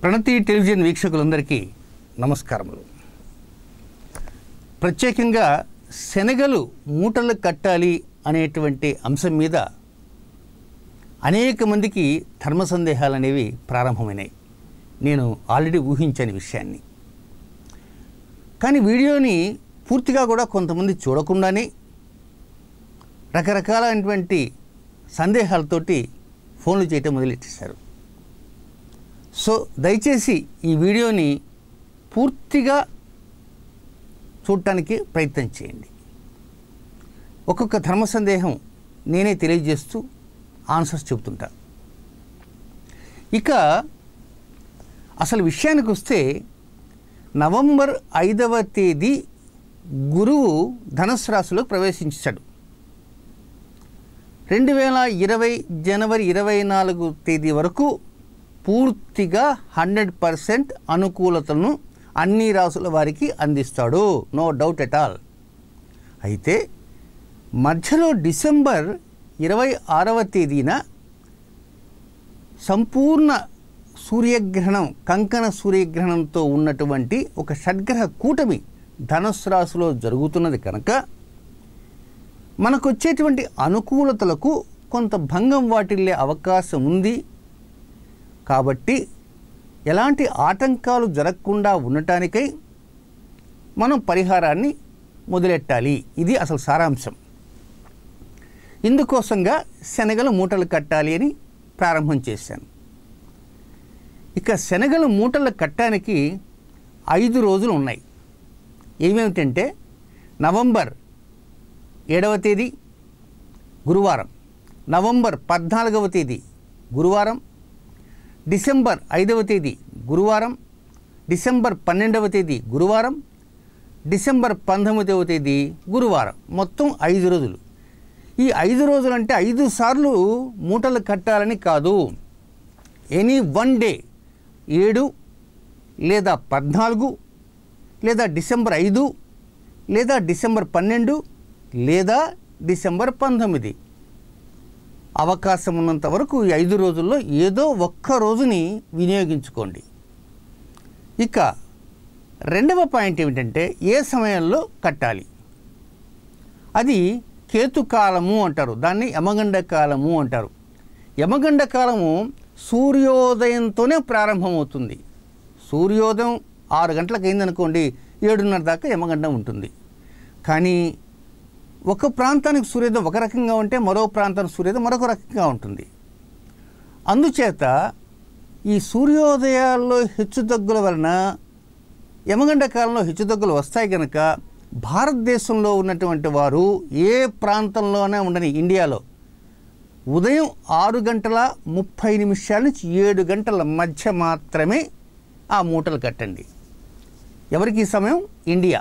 ప్రణతి television వీక్షకులందరికీ నమస్కారములు ప్రత్యేకంగా శనగలు మూటలు కట్టాలి అనేటువంటి అంశం మీద అనేక మందికి ధర్మ సందేహాలు అనేవి ప్రారంభమైనాయి నేను ఆల్రెడీ ఊహించని విషయాన్ని కానీ వీడియోని పూర్తిగా కూడా కొంతమంది చూడకుండానే రకరకాలైనటువంటి సందేహాలతోటి ఫోన్లు చేయటం మొదలెట్టేశారు సో దయచేసి ఈ వీడియోని పూర్తిగా చూడటానికి ప్రయత్నం చేయండి ఒక్కొక్క ధర్మ సందేహం నేనే తెలియజేస్తూ ఆన్సర్స్ చెబుతుంటా ఇక అసలు విషయానికి వస్తే నవంబర్ ఐదవ తేదీ గురువు ధనుసు రాశిలో ప్రవేశించాడు రెండు వేల ఇరవై జనవరి ఇరవై నాలుగు తేదీ వరకు పూర్తిగా హండ్రెడ్ పర్సెంట్ అనుకూలతలను అన్ని రాసుల వారికి అందిస్తాడు నో డౌట్ ఎట్ ఆల్ అయితే మధ్యలో డిసెంబర్ ఇరవై ఆరవ తేదీన సంపూర్ణ సూర్యగ్రహణం కంకణ సూర్యగ్రహణంతో ఉన్నటువంటి ఒక షడ్గ్రహ కూటమి ధనుసు రాశిలో జరుగుతున్నది కనుక మనకు వచ్చేటువంటి అనుకూలతలకు కొంత భంగం వాటిల్లే అవకాశం ఉంది కాబట్టి ఎలాంటి ఆటంకాలు జరగకుండా ఉండటానికై మనం పరిహారాన్ని మొదలెట్టాలి ఇది అసలు సారాంశం ఇందుకోసంగా శనగలు మూటలు కట్టాలి అని ప్రారంభం చేశాను ఇక శనగలు మూటలు కట్టడానికి ఐదు రోజులు ఉన్నాయి ఏమేమిటంటే నవంబర్ ఏడవ తేదీ గురువారం నవంబర్ పద్నాలుగవ తేదీ గురువారం డిసెంబర్ ఐదవ తేదీ గురువారం డిసెంబర్ పన్నెండవ తేదీ గురువారం డిసెంబర్ పంతొమ్మిదవ తేదీ గురువారం మొత్తం ఐదు రోజులు ఈ ఐదు రోజులు అంటే ఐదు సార్లు మూటలు కట్టాలని కాదు ఎనీ వన్ డే ఏడు లేదా పద్నాలుగు లేదా డిసెంబర్ ఐదు లేదా డిసెంబర్ పన్నెండు లేదా డిసెంబర్ పంతొమ్మిది అవకాశం ఉన్నంత వరకు ఈ ఐదు రోజుల్లో ఏదో ఒక్క రోజుని వినియోగించుకోండి ఇక రెండవ పాయింట్ ఏమిటంటే ఏ సమయంలో కట్టాలి అది కేతుకాలము అంటారు దాన్ని యమగండ కాలము అంటారు యమగండ కాలము సూర్యోదయంతోనే ప్రారంభమవుతుంది సూర్యోదయం ఆరు గంటలకు అయిందనుకోండి ఏడున్నర దాకా యమగండం ఉంటుంది కానీ ఒక ప్రాంతానికి సూర్యోదయం ఒక రకంగా ఉంటే మరో ప్రాంతానికి సూర్యోదయం మరొక రకంగా ఉంటుంది అందుచేత ఈ సూర్యోదయాల్లో హెచ్చుతగ్గుల వలన యమగండ కాలంలో హెచ్చుతగ్గులు వస్తాయి కనుక భారతదేశంలో ఉన్నటువంటి వారు ఏ ప్రాంతంలోనే ఉండని ఇండియాలో ఉదయం ఆరు గంటల ముప్పై నిమిషాల నుంచి ఏడు గంటల మధ్య మాత్రమే ఆ మూటలు కట్టండి ఎవరికి ఈ సమయం ఇండియా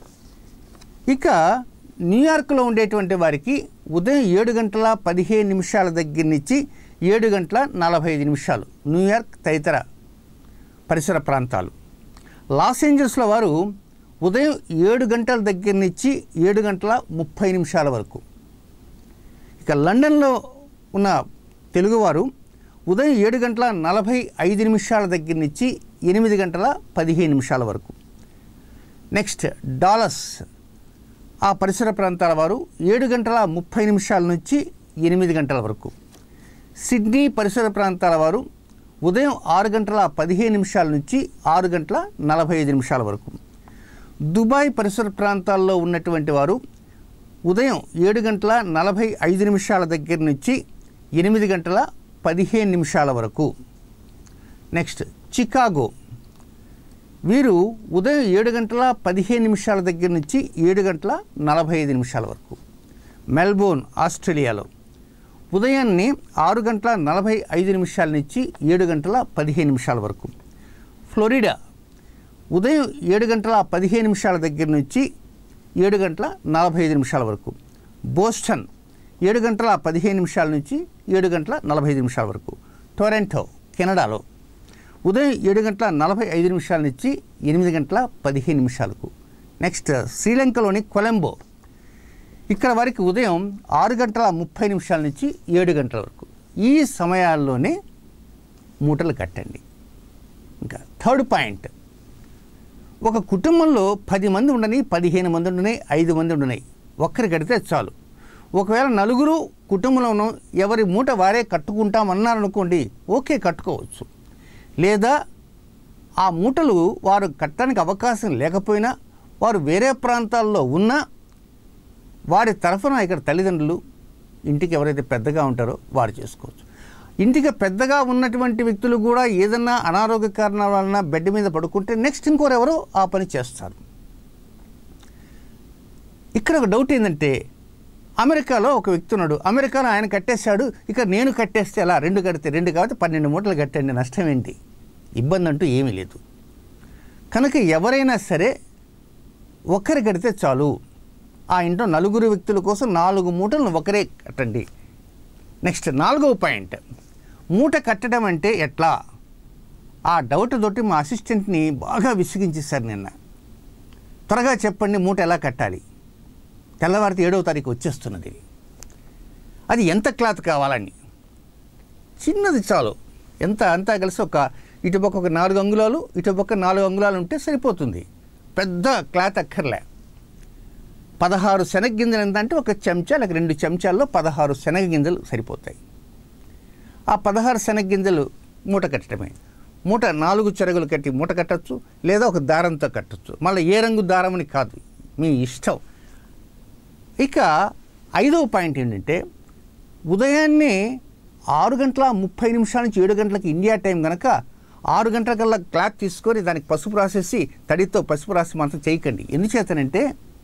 ఇక న్యూయార్క్లో ఉండేటువంటి వారికి ఉదయం ఏడు గంటల పదిహేను నిమిషాల దగ్గర నుంచి ఏడు గంటల నలభై ఐదు నిమిషాలు న్యూయార్క్ తదితర పరిసర ప్రాంతాలు లాస్ ఏంజల్స్లో వారు ఉదయం ఏడు గంటల దగ్గర నుంచి ఏడు గంటల ముప్పై నిమిషాల వరకు ఇక లండన్లో ఉన్న తెలుగువారు ఉదయం ఏడు గంటల నలభై ఐదు నిమిషాల దగ్గర నుంచి ఎనిమిది గంటల పదిహేను నిమిషాల వరకు నెక్స్ట్ డాలస్ ఆ పరిసర ప్రాంతాల వారు ఏడు గంటల ముప్పై నిమిషాల నుంచి ఎనిమిది గంటల వరకు సిడ్నీ పరిసర ప్రాంతాల వారు ఉదయం ఆరు గంటల పదిహేను నిమిషాల నుంచి ఆరు గంటల నలభై ఐదు నిమిషాల వరకు దుబాయ్ పరిసర ప్రాంతాల్లో ఉన్నటువంటి వారు ఉదయం ఏడు గంటల నలభై ఐదు నిమిషాల దగ్గర నుంచి ఎనిమిది గంటల పదిహేను నిమిషాల వరకు నెక్స్ట్ చికాగో వీరు ఉదయం ఏడు గంటల పదిహేను నిమిషాల దగ్గర నుంచి ఏడు గంటల నలభై ఐదు నిమిషాల వరకు మెల్బోర్న్ ఆస్ట్రేలియాలో ఉదయాన్నే ఆరు గంటల నలభై ఐదు నిమిషాల నుంచి ఏడు గంటల పదిహేను నిమిషాల వరకు ఫ్లోరిడా ఉదయం ఏడు గంటల పదిహేను నిమిషాల దగ్గర నుంచి ఏడు గంటల నలభై ఐదు నిమిషాల వరకు బోస్టన్ ఏడు గంటల పదిహేను నిమిషాల నుంచి ఏడు గంటల నలభై ఐదు నిమిషాల వరకు టొరంటో కెనడాలో ఉదయం ఏడు గంటల నలభై ఐదు నిమిషాల నుంచి ఎనిమిది గంటల పదిహేను నిమిషాలకు నెక్స్ట్ శ్రీలంకలోని కొలంబో ఇక్కడ వారికి ఉదయం ఆరు గంటల ముప్పై నిమిషాల నుంచి ఏడు గంటల వరకు ఈ సమయాల్లోనే మూటలు కట్టండి ఇంకా థర్డ్ పాయింట్ ఒక కుటుంబంలో పది మంది ఉండని పదిహేను మంది ఉండని ఐదు మంది ఉండని ఒక్కరు కడితే చాలు ఒకవేళ నలుగురు కుటుంబంలోనూ ఎవరి మూట వారే కట్టుకుంటామన్నారనుకోండి ఓకే కట్టుకోవచ్చు లేదా ఆ మూటలు వారు కట్టడానికి అవకాశం లేకపోయినా వారు వేరే ప్రాంతాల్లో ఉన్నా వారి తరఫున ఇక్కడ తల్లిదండ్రులు ఇంటికి ఎవరైతే పెద్దగా ఉంటారో వారు చేసుకోవచ్చు ఇంటికి పెద్దగా ఉన్నటువంటి వ్యక్తులు కూడా ఏదన్నా అనారోగ్య కారణాల వలన బెడ్ మీద పడుకుంటే నెక్స్ట్ ఇంకోరు ఎవరో ఆ పని చేస్తారు ఇక్కడ ఒక డౌట్ ఏంటంటే అమెరికాలో ఒక వ్యక్తి ఉన్నాడు అమెరికాలో ఆయన కట్టేశాడు ఇక నేను కట్టేస్తే ఎలా రెండు కడితే రెండు కాబట్టి పన్నెండు మూటలు కట్టండి నష్టం ఏంటి ఇబ్బంది అంటూ ఏమీ లేదు కనుక ఎవరైనా సరే ఒక్కరు కడితే చాలు ఆ ఇంట్లో నలుగురు వ్యక్తుల కోసం నాలుగు మూటలను ఒకరే కట్టండి నెక్స్ట్ నాలుగవ పాయింట్ మూట కట్టడం అంటే ఎట్లా ఆ డౌట్ తోటి మా అసిస్టెంట్ని బాగా విసిగించేశారు నిన్న త్వరగా చెప్పండి మూట ఎలా కట్టాలి తెల్లవారితే ఏడవ తారీఖు వచ్చేస్తున్నది అది ఎంత క్లాత్ కావాలని చిన్నది చాలు ఎంత అంతా కలిసి ఒక ఇటుపక్క ఒక నాలుగు అంగుళాలు ఇటుపక్క నాలుగు అంగుళాలు ఉంటే సరిపోతుంది పెద్ద క్లాత్ అక్కర్లే పదహారు శనగ గింజలు ఎంత అంటే ఒక చెంచా లేక రెండు చెంచాల్లో పదహారు శనగ గింజలు సరిపోతాయి ఆ పదహారు శనగ గింజలు మూట కట్టడమే మూట నాలుగు చెరగులు కట్టి మూట కట్టచ్చు లేదా ఒక దారంతో కట్టచ్చు మళ్ళీ ఏ రంగు దారం అని కాదు మీ ఇష్టం ఇక ఐదవ పాయింట్ ఏంటంటే ఉదయాన్నే ఆరు గంటల ముప్పై నిమిషాల నుంచి ఏడు గంటలకు ఇండియా టైం కనుక ఆరు గంటల కల్లా క్లాత్ తీసుకొని దానికి పసుపు రాసేసి తడితో పసుపు రాసి మాత్రం చేయకండి ఎందుచేతనంటే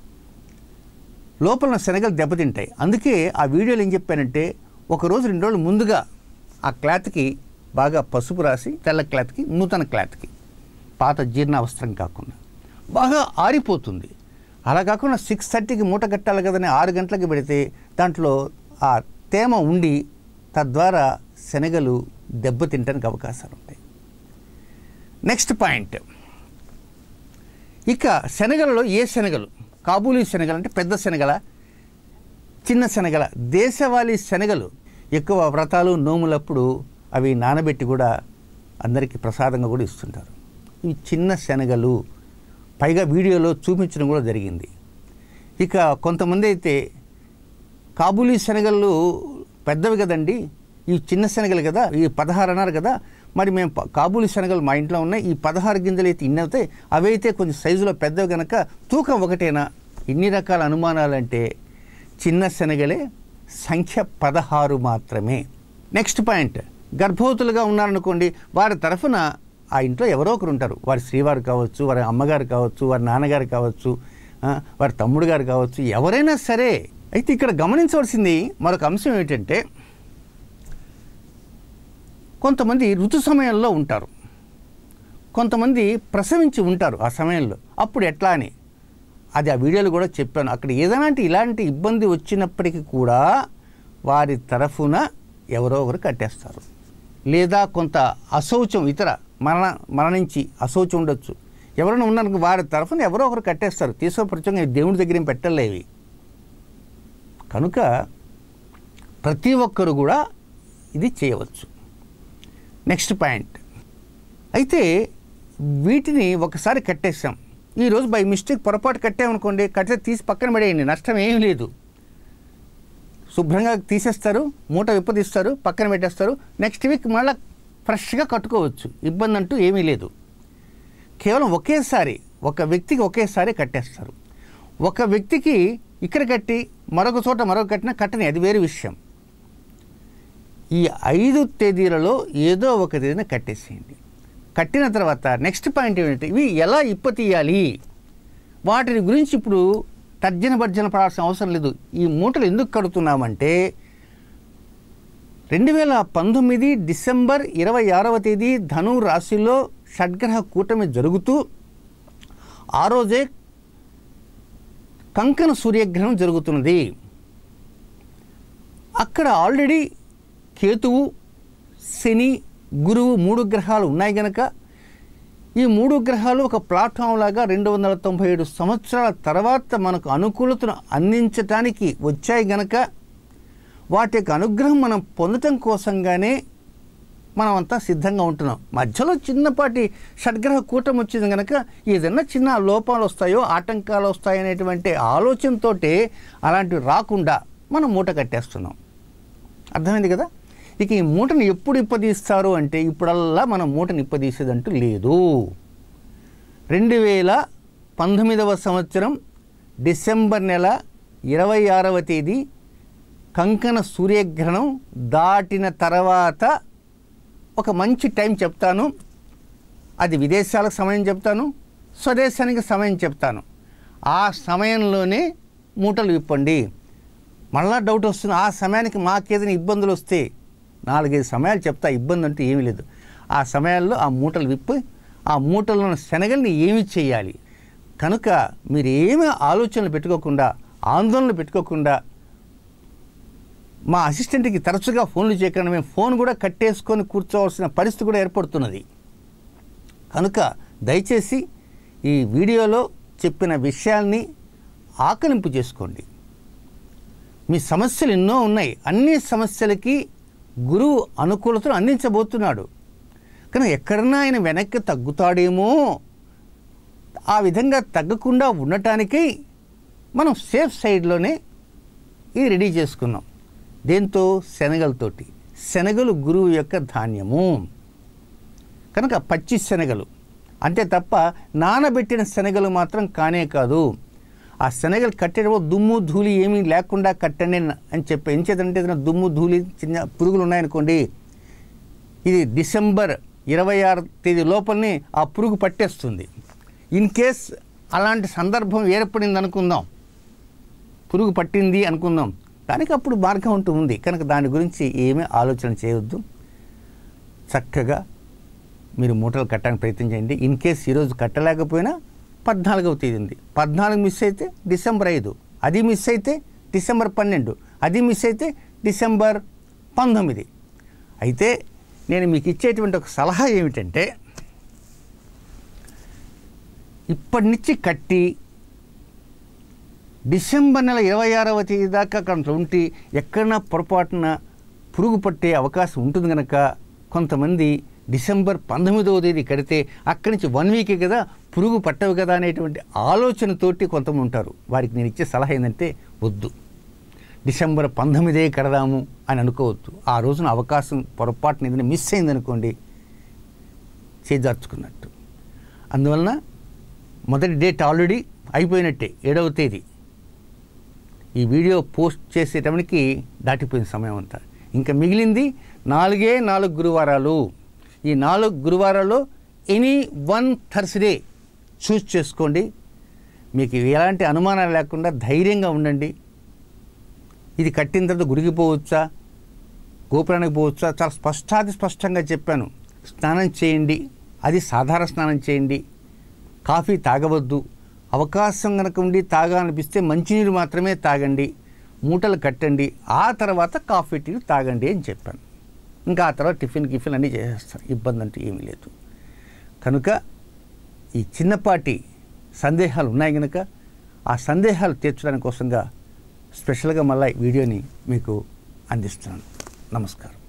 లోపల శనగలు దెబ్బతింటాయి అందుకే ఆ వీడియోలో ఏం చెప్పానంటే ఒక రోజు రెండు రోజులు ముందుగా ఆ క్లాత్కి బాగా పసుపు రాసి తెల్ల క్లాత్కి నూతన క్లాత్కి పాత జీర్ణావస్త్రం కాకుండా బాగా ఆరిపోతుంది అలా కాకుండా సిక్స్ థర్టీకి మూట కట్టాలి కదని ఆరు గంటలకు పెడితే దాంట్లో ఆ తేమ ఉండి తద్వారా శనగలు దెబ్బతింటానికి అవకాశాలు ఉంటాయి నెక్స్ట్ పాయింట్ ఇక శనగలలో ఏ శనగలు కాబూలీ శనగలు అంటే పెద్ద శనగల చిన్న శనగల దేశవాళీ శనగలు ఎక్కువ వ్రతాలు నోములప్పుడు అవి నానబెట్టి కూడా అందరికీ ప్రసాదంగా కూడా ఇస్తుంటారు ఇవి చిన్న శనగలు పైగా వీడియోలో చూపించడం కూడా జరిగింది ఇక కొంతమంది అయితే కాబూలీ శనగలు పెద్దవి కదండి ఈ చిన్న శనగలు కదా ఈ పదహారు అన్నారు కదా మరి మేము ప- కాబూలీ శనగలు మా ఇంట్లో ఉన్నాయి ఈ పదహారు గింజలు అయితే ఇన్ని అవుతాయి అవైతే కొంచెం సైజులో పెద్దవి కనుక తూకం ఒకటేనా ఇన్ని రకాల అనుమానాలంటే చిన్న శనగలే సంఖ్య పదహారు మాత్రమే నెక్స్ట్ పాయింట్ గర్భవతులుగా ఉన్నారనుకోండి వారి తరఫున ఆ ఇంట్లో ఎవరో ఒకరు ఉంటారు వారి శ్రీవారు కావచ్చు వారి అమ్మగారు కావచ్చు వారి నాన్నగారు కావచ్చు ఆ, వారి తమ్ముడు గారు కావచ్చు ఎవరైనా సరే అయితే ఇక్కడ గమనించవలసింది మరొక అంశం ఏంటంటే కొంతమంది ఋతు సమయంలో ఉంటారు కొంతమంది ప్రసవించి ఉంటారు ఆ సమయంలో అప్పుడు ఎట్లా అని అది ఆ వీడియోలో కూడా చెప్పాను అక్కడ ఏదైనా ఇలాంటి ఇబ్బంది వచ్చినప్పటికీ కూడా వారి తరఫున ఎవరో ఒకరు కట్టేస్తారు లేదా కొంత అశౌచం ఇతర మరణ మరణించి అశౌచం ఉండొచ్చు ఎవరైనా ఉన్నారు వారి తరఫున ఎవరో ఒకరు కట్టేస్తారు తీసుకోపరచంగా దేవుడి దగ్గర ఏం పెట్టలేవి కనుక ప్రతి ఒక్కరు కూడా ఇది చేయవచ్చు నెక్స్ట్ పాయింట్ అయితే వీటిని ఒకసారి కట్టేసాం ఈరోజు బై మిస్టేక్ పొరపాటు కట్టామనుకోండి కట్టే తీసి పక్కన పడేయండి నష్టం ఏమీ లేదు శుభ్రంగా తీసేస్తారు మూట విప్పదీస్తారు పక్కన పెట్టేస్తారు నెక్స్ట్ వీక్ మళ్ళీ ఫ్రెష్గా కట్టుకోవచ్చు ఇబ్బంది అంటూ ఏమీ లేదు కేవలం ఒకేసారి ఒక వ్యక్తికి ఒకేసారి కట్టేస్తారు ఒక వ్యక్తికి ఇక్కడ కట్టి మరొక చోట మరొక కట్టినా కట్టని అది వేరే విషయం ఈ ఐదు తేదీలలో ఏదో ఒక తేదీన కట్టేసేయండి కట్టిన తర్వాత నెక్స్ట్ పాయింట్ ఏమిటంటే ఇవి ఎలా ఇప్ప తీయాలి వాటిని గురించి ఇప్పుడు తర్జన భర్జన పడాల్సిన అవసరం లేదు ఈ మూటలు ఎందుకు కడుతున్నామంటే రెండు వేల పంతొమ్మిది డిసెంబర్ ఇరవై ఆరవ తేదీ ధను రాశిలో షడ్గ్రహ కూటమి జరుగుతూ ఆ రోజే కంకణ సూర్యగ్రహణం జరుగుతున్నది అక్కడ ఆల్రెడీ కేతువు శని గురువు మూడు గ్రహాలు ఉన్నాయి గనక ఈ మూడు గ్రహాలు ఒక ప్లాట్ఫామ్ లాగా రెండు వందల తొంభై ఏడు సంవత్సరాల తర్వాత మనకు అనుకూలతను అందించటానికి వచ్చాయి గనక వాటి యొక్క అనుగ్రహం మనం పొందటం కోసంగానే మనమంతా సిద్ధంగా ఉంటున్నాం మధ్యలో చిన్నపాటి షడ్గ్రహ కూటం వచ్చింది కనుక ఏదన్నా చిన్న లోపాలు వస్తాయో ఆటంకాలు వస్తాయనేటువంటి ఆలోచనతోటే అలాంటివి రాకుండా మనం మూట కట్టేస్తున్నాం అర్థమైంది కదా ఇక ఈ మూటను ఎప్పుడు ఇప్పదీస్తారు అంటే ఇప్పుడల్లా మనం మూటను ఇప్పదీసేదంటూ లేదు రెండు వేల పంతొమ్మిదవ సంవత్సరం డిసెంబర్ నెల ఇరవై ఆరవ తేదీ కంకణ సూర్యగ్రహణం దాటిన తర్వాత ఒక మంచి టైం చెప్తాను అది విదేశాలకు సమయం చెప్తాను స్వదేశానికి సమయం చెప్తాను ఆ సమయంలోనే మూటలు విప్పండి మళ్ళా డౌట్ వస్తుంది ఆ సమయానికి మాకేదైనా ఇబ్బందులు వస్తే నాలుగైదు సమయాలు చెప్తా ఇబ్బంది అంటూ ఏమీ లేదు ఆ సమయాల్లో ఆ మూటలు విప్పి ఆ మూటలో ఉన్న శనగల్ని ఏమి చేయాలి కనుక మీరు ఏమీ ఆలోచనలు పెట్టుకోకుండా ఆందోళనలు పెట్టుకోకుండా మా అసిస్టెంట్కి తరచుగా ఫోన్లు చేయకుండా మేము ఫోన్ కూడా కట్టేసుకొని కూర్చోవలసిన పరిస్థితి కూడా ఏర్పడుతున్నది కనుక దయచేసి ఈ వీడియోలో చెప్పిన విషయాల్ని ఆకలింపు చేసుకోండి మీ సమస్యలు ఎన్నో ఉన్నాయి అన్ని సమస్యలకి గురువు అనుకూలతను అందించబోతున్నాడు కానీ ఎక్కడన్నా ఆయన వెనక్కి తగ్గుతాడేమో ఆ విధంగా తగ్గకుండా ఉండటానికి మనం సేఫ్ సైడ్లోనే ఇది రెడీ చేసుకున్నాం దేంతో శనగలతోటి శనగలు గురువు యొక్క ధాన్యము కనుక పచ్చి శనగలు అంతే తప్ప నానబెట్టిన శనగలు మాత్రం కానే కాదు ఆ శనగలు కట్టేటప్పుడు దుమ్ము ధూళి ఏమీ లేకుండా కట్టండి అని చెప్పి ఏం చేద్దంటే ఏదైనా దుమ్ము ధూళి చిన్న పురుగులు ఉన్నాయనుకోండి ఇది డిసెంబర్ ఇరవై ఆరు తేదీ లోపలనే ఆ పురుగు పట్టేస్తుంది ఇన్ కేస్ అలాంటి సందర్భం ఏర్పడింది అనుకుందాం పురుగు పట్టింది అనుకుందాం దానికి అప్పుడు మార్గం ఉంటూ ఉంది కనుక దాని గురించి ఏమీ ఆలోచన చేయవద్దు చక్కగా మీరు మూటలు కట్టడానికి ప్రయత్నం చేయండి ఇన్ కేస్ ఈరోజు కట్టలేకపోయినా పద్నాలుగవ తేదీ ఉంది పద్నాలుగు మిస్ అయితే డిసెంబర్ ఐదు అది మిస్ అయితే డిసెంబర్ పన్నెండు అది మిస్ అయితే డిసెంబర్ పంతొమ్మిది అయితే నేను మీకు ఇచ్చేటువంటి ఒక సలహా ఏమిటంటే ఇప్పటి నుంచి కట్టి డిసెంబర్ నెల ఇరవై ఆరవ తేదీ దాకా అక్కడ ఉండి ఎక్కడన్నా పొరపాటున పురుగు పట్టే అవకాశం ఉంటుంది కనుక కొంతమంది డిసెంబర్ పంతొమ్మిదవ తేదీ కడితే అక్కడి నుంచి వన్ వీకే కదా పురుగు పట్టవు కదా అనేటువంటి ఆలోచనతోటి కొంతమంది ఉంటారు వారికి నేను ఇచ్చే సలహా ఏంటంటే వద్దు డిసెంబర్ పంతొమ్మిదే కడదాము అని అనుకోవద్దు ఆ రోజున అవకాశం పొరపాటున ఏదైనా మిస్ అయిందనుకోండి చేజార్చుకున్నట్టు అందువలన మొదటి డేట్ ఆల్రెడీ అయిపోయినట్టే ఏడవ తేదీ ఈ వీడియో పోస్ట్ చేసేటప్పటికి దాటిపోయిన సమయం అంతా ఇంకా మిగిలింది నాలుగే నాలుగు గురువారాలు ఈ నాలుగు గురువారాల్లో ఎనీ వన్ థర్స్డే చూస్ చేసుకోండి మీకు ఎలాంటి అనుమానాలు లేకుండా ధైర్యంగా ఉండండి ఇది కట్టిన తర్వాత గుడికి పోవచ్చా గోపురానికి పోవచ్చా చాలా స్పష్టాది స్పష్టంగా చెప్పాను స్నానం చేయండి అది సాధారణ స్నానం చేయండి కాఫీ తాగవద్దు అవకాశం కనుక ఉండి తాగాలనిపిస్తే మంచినీరు మాత్రమే తాగండి మూటలు కట్టండి ఆ తర్వాత కాఫీ టీ తాగండి అని చెప్పాను ఇంకా ఆ తర్వాత టిఫిన్ గిఫిన్ అన్నీ చేసేస్తారు ఇబ్బంది అంటూ ఏమీ లేదు కనుక ఈ చిన్నపాటి సందేహాలు ఉన్నాయి కనుక ఆ సందేహాలు తీర్చడానికి కోసంగా స్పెషల్గా మళ్ళీ ఈ వీడియోని మీకు అందిస్తున్నాను నమస్కారం